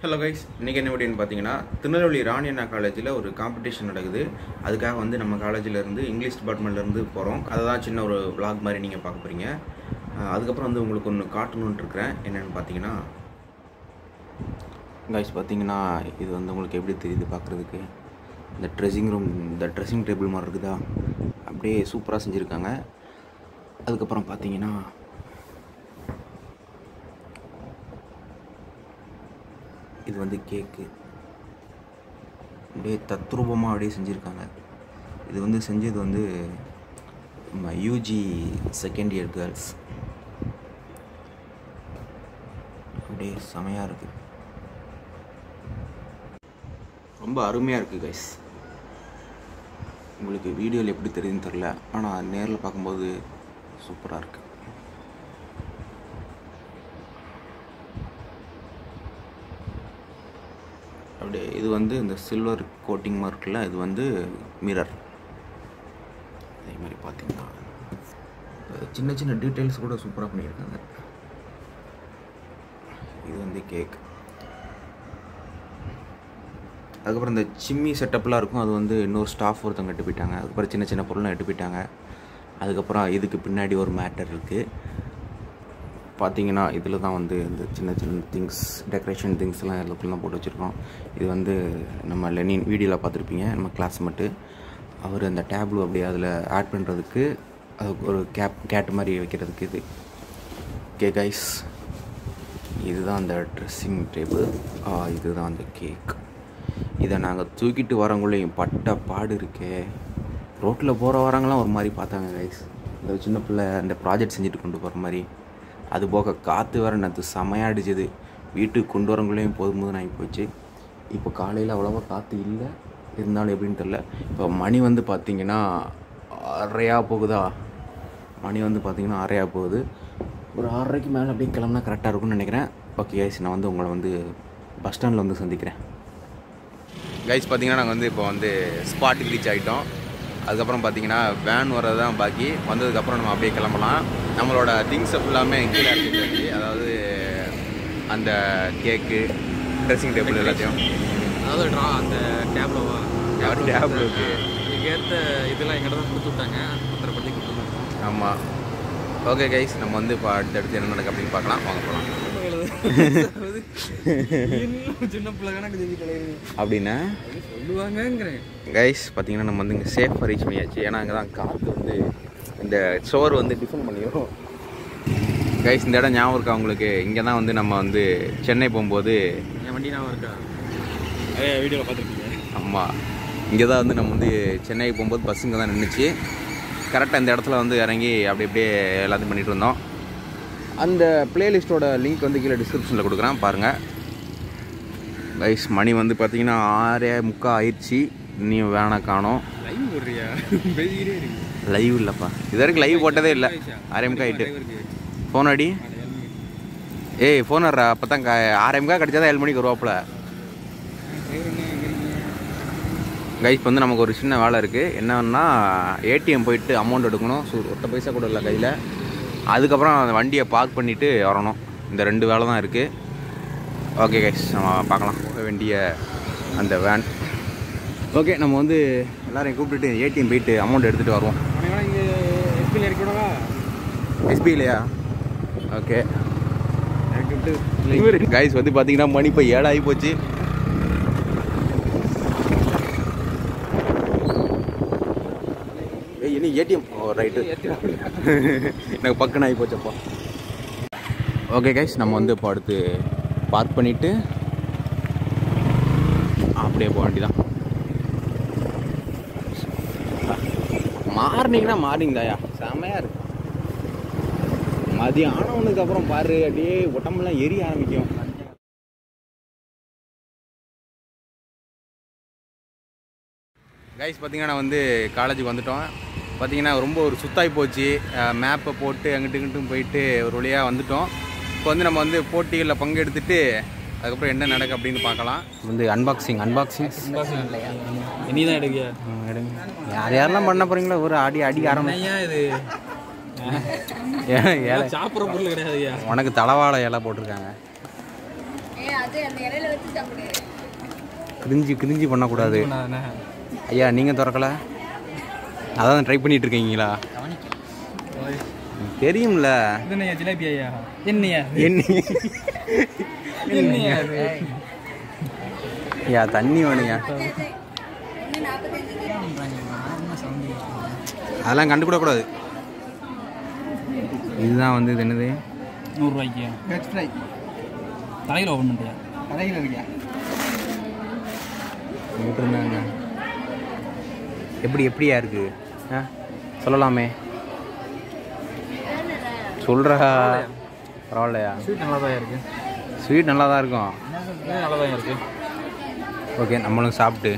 Hello guys இன்றைக்கி என்ன வீடியோன்னு பார்த்தீங்கன்னா திருநெல்வேலி ராணி அண்ணா காலேஜில் ஒரு காம்படிஷன் நடக்குது அதுக்காக வந்து நம்ம காலேஜில் இருந்து இங்கிலீஷ் டிபார்ட்மெண்ட்லேருந்து போகிறோம் அதை தான் சின்ன ஒரு vlog மாதிரி நீங்கள் பார்க்க போகிறீங்க அதுக்கப்புறம் வந்து உங்களுக்கு ஒன்று காட்டணுன்ட்டு இருக்கிறேன் என்னென்னு பார்த்தீங்கன்னா கைஸ் பார்த்தீங்கன்னா இது வந்து உங்களுக்கு எப்படி தெரியுது பார்க்குறதுக்கு இந்த ட்ரெஸ்ஸிங் ரூம் இந்த ட்ரெஸ்ஸிங் டேபிள் மாதிரி இருக்குதா அப்படியே சூப்பராக செஞ்சுருக்காங்க அதுக்கப்புறம் பார்த்தீங்கன்னா இது வந்து கேக்கு அப்படியே தத்ரூபமாக அப்படியே செஞ்சுருக்காங்க இது வந்து செஞ்சது வந்து நம்ம யூஜி செகண்ட் இயர் கேர்ள்ஸ் அப்படியே செமையாக இருக்குது ரொம்ப அருமையாக இருக்குது கைஸ் உங்களுக்கு வீடியோவில் எப்படி தெரியுதுன்னு தெரில ஆனால் நேரில் பார்க்கும்போது சூப்பராக இருக்குது அப்படியே இது வந்து இந்த சில்வர் கோட்டிங் மார்க்கில் இது வந்து மிரர் அதே மாதிரி பார்த்தீங்கன்னா அஹ் சின்ன சின்ன டீட்டெயில்ஸ் கூட சூப்பராக பண்ணியிருக்காங்க இது வந்து கேக் அதுக்கப்புறம் இந்த சிம்மி செட்டப்லாம் இருக்கும் அது வந்து இன்னொரு ஸ்டாஃப் ஒருத்தவங்க எட்டு போயிட்டாங்க அதுக்கப்புறம் சின்ன சின்ன பொருள்லாம் எட்டு போயிட்டாங்க அதுக்கப்புறம் இதுக்கு பின்னாடி ஒரு மேட்டர் இருக்குது பார்த்தீங்கன்னா இதில் தான் வந்து இந்த சின்ன சின்ன திங்ஸ் டெக்கரேஷன் திங்ஸ்லாம் எல்லாத்துலாம் போட்டு வச்சுருக்கோம் இது வந்து நம்ம லெனின் வீடியோவில் பார்த்துருப்பீங்க நம்ம கிளாஸ் மட்டும் அவர் அந்த டேப்லு அப்படியே அதில் ஆட் பண்ணுறதுக்கு அதுக்கு ஒரு கேப் கேட் மாதிரி வைக்கிறதுக்கு இது கே கைஸ் இதுதான் அந்த ட்ரெஸ்ஸிங் டேபிள் இதுதான் அந்த கேக் இதை நாங்கள் தூக்கிட்டு வரவங்களையும் பட்ட பாடு இருக்கே ரோட்டில் போகிற வரவங்களாம் ஒரு மாதிரி பார்த்தாங்க கைஸ் இந்த சின்ன பிள்ளை அந்த ப்ராஜெக்ட் செஞ்சுட்டு கொண்டு போகிற மாதிரி அது போக காற்று வேற நேற்று செமையாக அடிச்சது வீட்டுக்கு கொண்டு வரவங்களையும் போதும் போதும் ஆகி போச்சு இப்போ காலையில் அவ்வளோவா காற்று இல்லை இருந்தாலும் எப்படின்னு தெரில இப்போ மணி வந்து பார்த்திங்கன்னா அரையா போகுதா மணி வந்து பார்த்திங்கன்னா அரையா போகுது ஒரு ஆறரைக்கு மேலே அப்படியே கிளம்புனா கரெக்டாக இருக்கும்னு நினைக்கிறேன் ஓகே கைஸ் நான் வந்து உங்களை வந்து பஸ் ஸ்டாண்டில் வந்து சந்திக்கிறேன் கைஸ் பார்த்தீங்கன்னா நாங்கள் வந்து இப்போ வந்து ஸ்பாட்டுக்கு ரீச் ஆகிட்டோம் அதுக்கப்புறம் பார்த்தீங்கன்னா வேன் வர்றது தான் பாக்கி வந்ததுக்கப்புறம் நம்ம அப்படியே கிளம்பலாம் நம்மளோட திங்ஸ் ஃபுல்லாமே கீழே இறக்கிட்டு அதாவது அந்த கேக்கு ட்ரெஸ்ஸிங் டேபிள் எல்லாத்தையும் அதாவது ட்ரா அந்த டேப்லோவா டேபிளுக்கு இதுக்கேற்ற இதெல்லாம் எங்கிட்ட தான் கொடுத்து விட்டாங்க பத்திரப்படுத்தி கொடுத்து விட்டாங்க ஆமாம் ஓகே கைஸ் நம்ம வந்து இப்போ அடுத்தடுத்து என்ன நடக்கு அப்படின்னு பார்க்கலாம் வாங்க போகலாம் சின்ன பிள்ளை கணக்கு செஞ்சு கிடையாது அப்படின்னா சொல்லுவாங்கங்கிறேன் கைஸ் பார்த்தீங்கன்னா நம்ம வந்து இங்கே சேஃபாக ரீச் பண்ணியாச்சு ஏன்னா அங்கே தான் காற்று வந்து இந்த சோறு வந்து டிஃபன் பண்ணிடும் கைஸ் இந்த இடம் ஞாபகம் இருக்கா உங்களுக்கு இங்கே தான் வந்து நம்ம வந்து சென்னை போகும்போது என் வண்டி நான் இருக்கா அதே வீடியோவில் பார்த்துருக்கீங்க ஆமாம் இங்கே தான் வந்து நம்ம வந்து சென்னை போகும்போது பஸ் இங்கே தான் நின்றுச்சு கரெக்டாக இந்த இடத்துல வந்து இறங்கி அப்படி அப்படியே எல்லாத்தையும் பண்ணிட்டு இருந்தோம் அந்த பிளேலிஸ்ட்டோட லிங்க் வந்து கீழே டிஸ்கிரிப்ஷனில் கொடுக்குறேன் பாருங்கள் கைஸ் மணி வந்து பார்த்தீங்கன்னா ஆறே முக்கால் ஆயிடுச்சு இன்னும் வேணாம் காணோம் லைவ் போடுறியா பேசிக்கிட்டே இருக்கு லைவ் இல்லைப்பா இது வரைக்கும் லைவ் போட்டதே இல்லை ஆறே முக்கா ஆயிட்டு ஃபோன் அடி ஏய் ஃபோன் வர்றா அப்போ தான் ஆறே முக்கா கிடச்சா தான் ஏழு மணிக்கு வருவாப்புல கைஸ் வந்து நமக்கு ஒரு சின்ன வேலை இருக்குது என்னன்னா ஏடிஎம் போயிட்டு அமௌண்ட் எடுக்கணும் சு ஒத்த பைசா கூட இல்லை கையில் அதுக்கப்புறம் அந்த வண்டியை பார்க் பண்ணிவிட்டு வரணும் இந்த ரெண்டு வேலை தான் இருக்குது ஓகே கைஸ் நம்ம பார்க்கலாம் போக வேண்டிய அந்த வேன் ஓகே நம்ம வந்து எல்லாரையும் கூப்பிட்டுட்டு ஏடிஎம் போயிட்டு அமௌண்ட் எடுத்துகிட்டு வருவோம் உனக்கு இங்கே எஸ்பியில் இறக்கி விடவா எஸ்பி இல்லையா ஓகே இறக்கி விட்டு கைஸ் வந்து பார்த்தீங்கன்னா மணி இப்போ ஏழாகி போச்சு ஏய் இனி ஏடிஎம் ஓ ரைட்டு எனக்கு பக்கன்னு ஆகி போச்சப்பா ஓகே கைஸ் நம்ம வந்து இப்போ அடுத்து பார்க் பண்ணிவிட்டு அப்படியே போக வேண்டியதான் மார்னிங்னா மார்னிங் தாயா செமையாக இருக்கு மதியானவனுக்கு அப்புறம் பாரு அப்படியே உடம்பெல்லாம் எரிய ஆரம்பிக்கும் கைஸ் பார்த்தீங்கன்னா வந்து காலேஜுக்கு வந்துட்டோம் பார்த்தீங்கன்னா ரொம்ப ஒரு சுத்தாகி போச்சு மேப்பை போட்டு அங்கிட்டு இங்கிட்டும் போயிட்டு ஒரு வழியாக வந்துட்டோம் இப்போ வந்து நம்ம வந்து போட்டிகளில் பங்கெடுத்துட்டு அதுக்கப்புறம் என்ன நடக்கு அப்படின்னு பார்க்கலாம் வந்து அன்பாக்சிங் அன்பாக்சிங் இனி தான் எடுக்கியா யார் யாரெல்லாம் பண்ண போகிறீங்களோ ஒரு அடி அடி ஆரம்பி ஐயா இது ஏ- ஏழை சாப்பிட்ற பொருள் கிடையாதுயா உனக்கு தலவாழை இலை போட்டிருக்காங்க அது அந்த இலையில வச்சு சாப்பிடு கிரிஞ்சி கிரிஞ்சி பண்ணக்கூடாது ஐயா நீங்கள் திறக்கல அதான் ட்ரை பண்ணிட்டு இருக்கீங்களா தெரியும்ல என்னையா ஜிலேபி ஐயா என்னையா என்ன என்னையா ஐயா தண்ணி வேணுங்க ஒன்று நாற்பத்தஞ்சு அதெல்லாம் கண்டுக்கூட கூடாது இதுதான் வந்து இது என்னது நூறுரூவாய்க்கு வெஜ் ஃப்ரை தலையில் ஓப்பன் பண்ணிட்டியா கடையில் இருக்கியா இருந்தாங்க எப்படி எப்படியா இருக்கு ஆ சொல்லலாமே சொல்கிறா பரவாயில்லையா ஸ்வீட் நல்லா தான் இருக்கு ஸ்வீட் நல்லா தான் இருக்கும் இது நல்லா தான் இருக்கு ஓகே நம்மளும் சாப்பிட்டு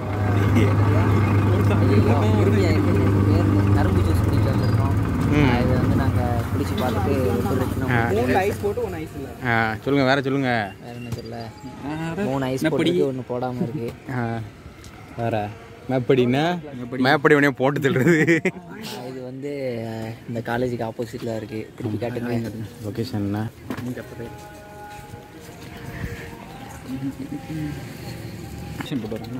கரும்பு ஜூஸ் குடிச்சு வந்திருக்கோம் ம். இது வந்து நாங்கள் குடிச்சு பார்த்துட்டு எப்படி இருக்குன்னு ஆ. மூணு ஐஸ் போட்டு ஒன்று ஐஸ் இல்லை ஆ சொல்லுங்கள் வேற சொல்லுங்கள் வேற என்ன சொல்ல மூணு ஐஸ் எப்படி? போட்டு ஒன்று போடாமல் இருக்கு ஆ வேற மேப்படின்னா மேப்படி உடனே போட்டு தள்ளுறது இது வந்து அஹ், இந்த காலேஜுக்கு ஆப்போசிட்டில் இருக்கு திருப்பி காட்டுங்க லொக்கேஷன் என்ன போட்டு வராங்க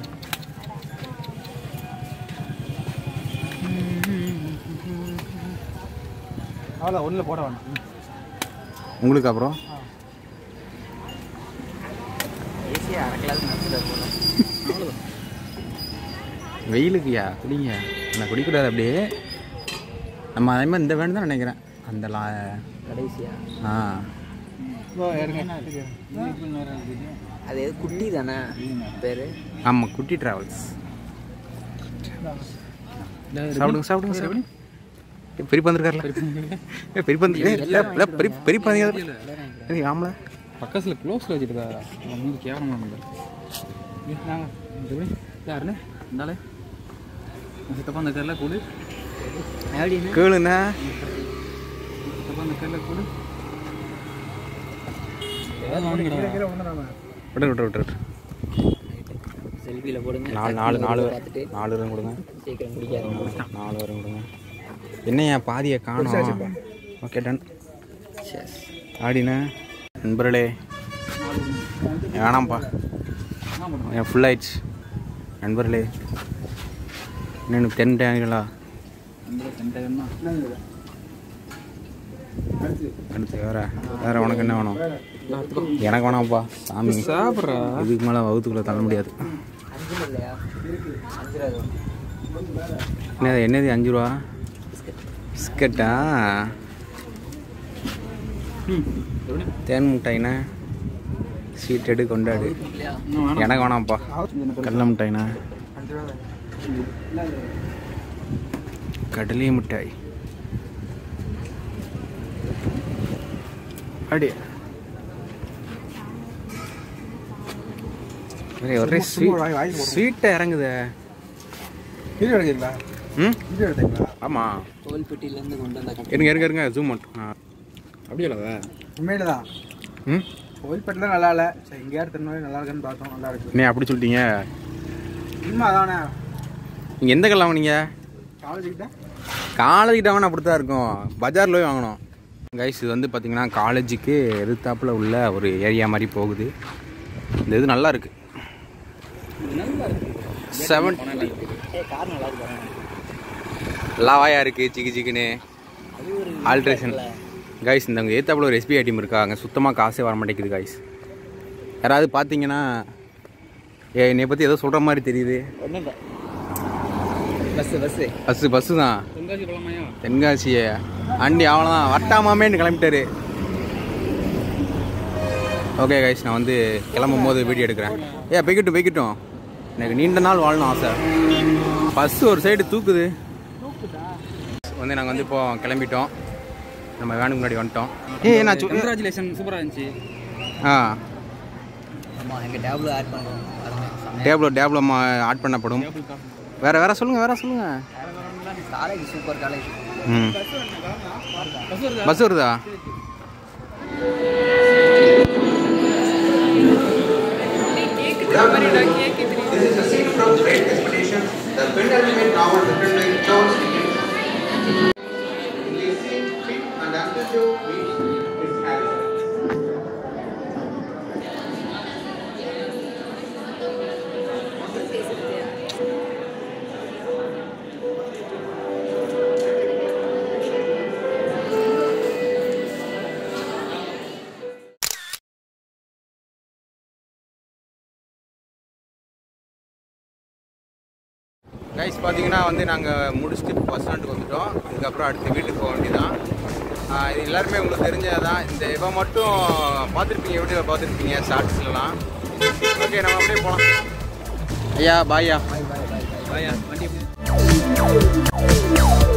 அவ்வளோ ஒன்றில் போட வேணாம் உங்களுக்கு அப்புறம் ஈஸியாக அரை கிளாஸ் நடத்துகிற வெயிலுக்குயா குடிங்க நான் குடிக்கூடாது அப்படியே நம்ம அதே மாதிரி இந்த வேணும் தான் நினைக்கிறேன் அந்த லா கடைசியாக ஆ ஓ இருங்க அது எது குட்டி தானே பேர் ஆமாம் குட்டி ட்ராவல்ஸ் சாப்பிடுங்க சாப்பிடுங்க சாப்பிடுங்க ஏ, பெரியப்பா வந்திருக்காருல ஏ பெரியப்பா வந்து ஏ, இல்ல, இல்ல, பெரிய பெரியப்பா வந்திருக்காரு. ஏய் ஆமல பக்கத்தில் க்ளோஸில் வச்சுட்டு மூணு கேவலமாக இருந்தது நாங்கள் யாருன்னு இருந்தாலே சித்தப்பா அந்த கரில் கூடு அப்படின்னு கேளுண்ணா சித்தப்பா அந்த கரில் கூடு ஏதாவது வாங்கிடா விட்டு விட்டு விட்டு விட்டு செல்ஃபியில் போடுங்க நாலு நாலு நாலு பார்த்துட்டு நாலு வரும் கொடுங்க சீக்கிரம் குடிக்காதீங்க நாலு வரும் கொடுங்க என்னையா பாதியை காணோம் ஓகே டன் ஆடிண்ணே நண்பர்களே வேணாம்ப்பா என் ஃபுல் ஆயிடுச்சு நண்பர்களே இன்னும் டென் டேங்களா அடுத்து வேற வேற உனக்கு என்ன வேணும் எனக்கு வேணாம்ப்பா சாமி சாப்பிட்றா இதுக்கு மேலே வகுத்துக்குள்ளே தள்ள முடியாது அஞ்சு இல்லையா அஞ்சு ரூபா வரும். என்னது என்னது அஞ்சு ரூபா பிஸ்கட்டா தேன் முட்டாயிண்ணா ஸ்வீட் எடு கொண்டாடு இல்லையா எனக்கு வேணாம்ப்பா கடலை மிட்டாய்ண்ணா கடலை மிட்டாய் அடி ஒரே ஒரே ஸ்வீட் ஸ்வீட்டாக இறங்குதே வீடியோ எடுக்கிறீங்களா ம் வீடியோ எடுத்தீங்களா ஆமாம் கோவில்பட்டியிலேருந்து கொண்டு வந்த கட்டி இருங்க இருங்க இருங்க ஜூம் மட்டும் ஆ அப்படியே இல்லைவா உண்மையில தான் ம் கோயில்பட்டில் நல்லா இல்லை சரி எங்கேயாவது திருநெல்வேலி நல்லா இருக்குன்னு பார்த்தோம் நல்லா இருக்கு என்ன அப்படி சொல்லிட்டீங்க உண்மை அதானே நீங்கள் எந்த கல்ல வாங்குனீங்க காலேஜ் கிட்ட காலேஜ்கிட்ட வாங்கினா அப்படி தான் இருக்கும் பஜாரில் போய் வாங்கணும் கைஸ் இது வந்து பார்த்தீங்கன்னா காலேஜுக்கு எதிர்த்தாப்புல உள்ள ஒரு ஏரியா மாதிரி போகுது இந்த இது நல்லா இருக்கு செவன் கார் நல்லா இருக்கு பாருங்க. லாவாயா இருக்கு சிக்கு சிக்குன்னு அது ஒரு ஆல்ட்ரேஷன் கைஸ் இந்த ஏத்தாப்புல ஒரு எஸ்பிஐ டீம் இருக்கா அங்கே சுத்தமாக காசே வர மாட்டேங்குது கைஸ் யாராவது பார்த்தீங்கன்னா ஏ என்னை பற்றி ஏதோ சொல்கிற மாதிரி தெரியுது ஒன்றும் இல்லை பஸ்ஸு பஸ்ஸு பஸ்ஸு பஸ்ஸு தான் தென்காசி போகலாமாயா தென்காசியை அண்டி அவ்வளோதான் வட்டாமாமேன்னு கிளம்பிட்டாரு ஓகே கைஸ் நான் வந்து கிளம்பும் போது வீடியோ எடுக்கிறேன் ஏ போய்கிட்டும் போய்கிட்டும் எனக்கு நீண்ட நாள் வாழணும் ஆசை பஸ் ஒரு சைடு தூக்குது வந்து நாங்கள் வந்து இப்போ கிளம்பிட்டோம் நம்ம வேனுக்கு முன்னாடி வந்துட்டோம் ஏய் நான் சொல் கங்க்ராச்சுலேஷன் சூப்பராக இருந்துச்சு ஆ ஆமாம் எங்கள் டேபிள் ஆட் பண்ணுறோம் பாருங்க செம்மையா டேபிளோ டேபிளோ ஆட் பண்ணப்படும் வேற வேற சொல்லுங்கள் வேற சொல்லுங்கள் காலேஜ் சூப்பர் காலேஜ் ம் பஸ் வருதா This is the scene from Great Expedition, the penultimate novel written by Charles Dickens. In this scene, Pip and Uncle Joe meet Miss Harrison. Guys பார்த்தீங்கன்னா வந்து நாங்கள் முடிச்சுட்டு பஸ் ஸ்டாண்டுக்கு வந்துட்டோம் இதுக்கப்புறம் அடுத்து வீட்டுக்கு போக வேண்டியதான் ஆஹ் இது எல்லாருமே உங்களுக்கு தெரிஞ்சதான் இந்த இவன் மட்டும் பார்த்துருப்பீங்க வீடியோவில் பார்த்துருப்பீங்க ஷார்ட்ஸ்லாம் ஓகே நம்ம அப்படியே போகலாம் ஐயா பாய்யா வண்டி